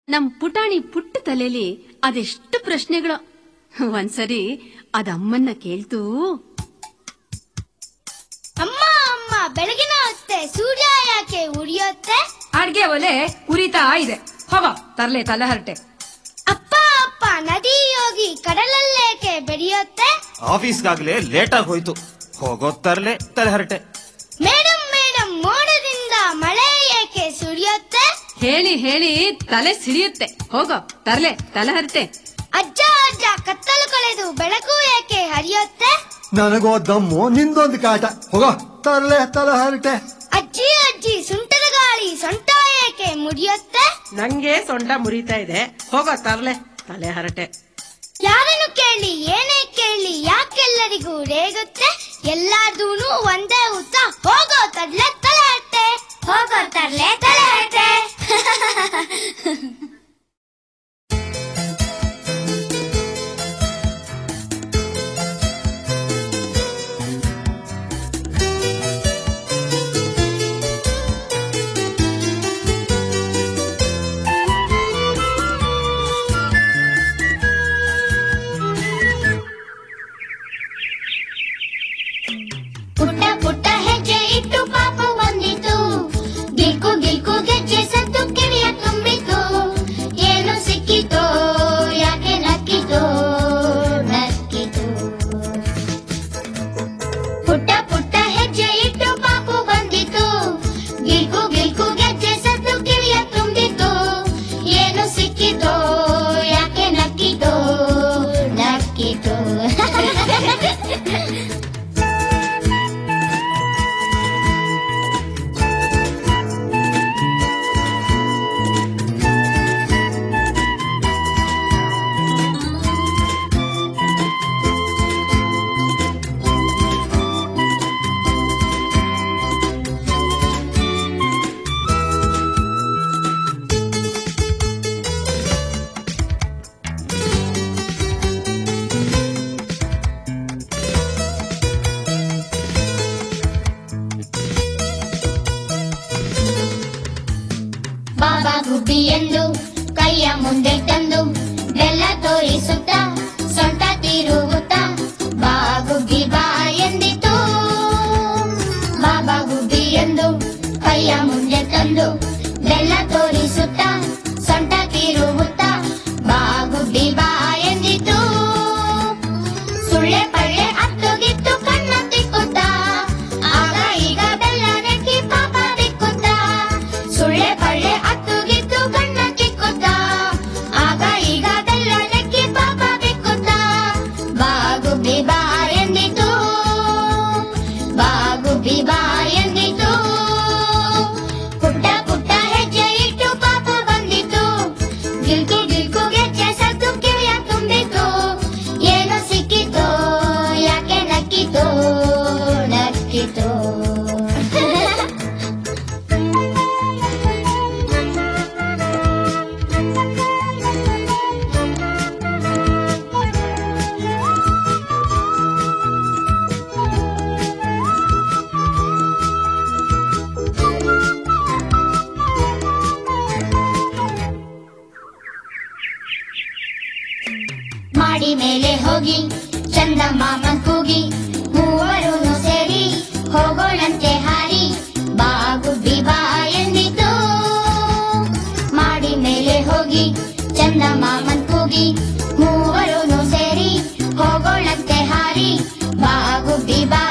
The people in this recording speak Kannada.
ನಮ್ ಪುಟಾಣಿ ಪುಟ್ಟ ತಲೆಲಿ ಅದೆಷ್ಟು ಪ್ರಶ್ನೆಗಳು ಒಂದ್ಸರಿ ಅದಮ್ಮನ್ನ ಕೇಳ್ತು ಅಮ್ಮ ಅಮ್ಮ ಬೆಳಗಿನ ಹೊತ್ತೆ ಸೂರ್ಯ ಯಾಕೆ ಉರಿಯುತ್ತೆ ಅಡ್ಗೆ ಒಲೆ ಉರಿತಾ ಇದೆ ಹೋಗೋ ತರ್ಲೆ ತಲೆ ಹರಟೆ ಅಪ್ಪ ಅಪ್ಪ ನದಿ ಹೋಗಿ ಕಡಲಲ್ಲೇಕೆ ಬೆರೆಯುತ್ತೆ ಆಫೀಸ್ಗಾಗ್ಲೇ ಲೇಟ್ ಆಗಿ ಹೋಯ್ತು ಹೋಗೋ ತರ್ಲೆ ತಲೆಹರಟೆ ಮೇಡಮ್ ಮೇಡಮ್ ಮೋಡದಿಂದ ಮಳೆ ಏಕೆ ಸುರಿಯುತ್ತೆ ಹೇಳಿ ಹೇಳಿ ತಲೆ ಸಿಡಿಯುತ್ತೆ ಹೋಗೋ ತರ್ಲೆ ತಲೆ ಹರಟೆ ಅಜ್ಜ ಅಜ್ಜ ಕತ್ತಲು ಕಳೆದು ಬೆಳಕು ಏಕೆ ಹರಿಯುತ್ತೆ ನನಗೋ ದಮ್ಮು ನಿಂದೊಂದು ಕಾಟ ಹೋಗೋ ತರಲೆ ತಲೆ ಹರಟೆ ಅಜ್ಜಿ ಅಜ್ಜಿ ಸುಂಟದ ಗಾಳಿ ಸೊಂಟ ಏಕೆ ಮುರಿಯುತ್ತೆ ನಂಗೆ ಸೊಂಟ ಮುರಿತಾ ಇದೆ ಹೋಗೋ ತರ್ಲೆ ತಲೆ ಹರಟೆ ಯಾರನ್ನು ಕೇಳಿ ಏನೇ ಕೇಳಿ ಯಾಕೆಲ್ಲರಿಗೂ ರೇಗುತ್ತೆ ಎಲ್ಲಾರ್ದೂನು ಒಂದೇ ಉತ್ತರ ಹೋಗೋ ತಡ್ಲೆ ತಲೆ ಹಟ್ಟೆ ಹೋಗೋ ತರ್ಲೆ ತಲೆ ಹಟ್ಟೆ ಪುಟ್ಟ ಪುಟ್ಟ ಹೆಜ್ಜೆ ಇಟ್ಟು ಪಾಪ ಬಂದಿತು ಗಿಲ್ಕು ಗಿಲ್ಕು ಗೆಜ್ಜೆ ಸತ್ತು ಕಿವಿಯ ತುಂಬಿತು ಏನು ಸಿಕ್ಕಿತೋ ಯಾಕೆ ನಕ್ಕಿತೋ ನಕ್ಕಿತು ಪುಟ್ಟ ಪುಟ್ಟ ಹೆಜ್ಜೆ ಇಟ್ಟು ಪಾಪು ಬಂದಿತು ಗಿಲ್ಕು ಗಿಲ್ಕು ಗೆಜ್ಜೆ ಸತ್ತು ಕಿವಿಯ ತುಂಬಿತು ಏನು ಸಿಕ್ಕಿತೋ ಯಾಕೆ ನಕ್ಕಿತೋ ನಕ್ಕಿತು ಬಾಬಾ ಗುಬ್ಬಿ ಎಂದು ಕೈಯ ಮುಂದೆ ತಂದು ಬೆಲ್ಲ ತೋರಿಸುತ್ತ ಸೊಂಟ ತಿರುಗುತ್ತ ಬಾ ಗುಬ್ಬಿ ಬಾ ಎಂದಿತು ಬಾಬಾ ಗುಬ್ಬಿ ಎಂದು ಕೈಯ ಮುಂದೆ ತಂದು ಬೆಲ್ಲ ತೋರಿಸುತ್ತ ಸೊಂಟ ತಿರುಗುತ್ತ ಬಾ ಗುಬ್ಬಿ ಬಾ ಎಂದಿತು ಸುಳ್ಳೆ ಪಳ್ಳೆ ಅತ್ತು ಗಿತ್ತು ಕಣ್ಣ ತಿಕ್ಕುತ್ತ ಆಗ ಈಗ ಬೆಲ್ಲ ನೆಕ್ಕಿ ಪಾಪ ಬಿಕ್ಕುತ್ತ ಸುಳ್ಳೆ ಪಳ್ಳೆ ಅತ್ತು ಗಿತ್ತು ಕಣ್ಣ ತಿಕ್ಕುತ್ತ ಆಗ ಈಗ ಬೆಲ್ಲ ನೆಕ್ಕಿ ಪಾಪ ಬಿಕ್ಕುತ್ತ ಬಾಗುಬಿ ಬಾ ಎಂದಿತು ಬಾಗುಬಿ ಬಾ ಎಂದಿತು ಪುಟ್ಟ ಪುಟ್ಟ ಹೆಜ್ಜೆ ಇಟ್ಟು ಪಾಪ ಬಂದಿತು ಗಿಲ್ಕು ಗಿಲ್ಕು ಗೆಜ್ಜೆ ಸದ್ದು ಕಿವಿಯ ತುಂಬಿತು ಏನು ಸಿಕ್ಕಿತು ಯಾಕೆ ನಕ್ಕಿತು ನಕ್ಕಿತು ಮಾಡಿ ಮೇಲೆ ಹೋಗಿ ಚಂದ ಮಾಮನ್ ಕೂಗಿ ಮೂವರೂ ಸೇರಿ ಹೋಗೋಣಂತೆ ಹಾರಿ ಬಾಗುಬ್ಬಿ ಬಾ ಎಂದಿತು ಮಾಡಿ ಮೇಲೆ ಹೋಗಿ ಚಂದ ಮಾಮನ್ ಕೂಗಿ ಮೂವರೂ ಸೇರಿ ಹೋಗೋಣಂತೆ ಹಾರಿ ಬಾಗುಬ್ಬಿ ಬಾ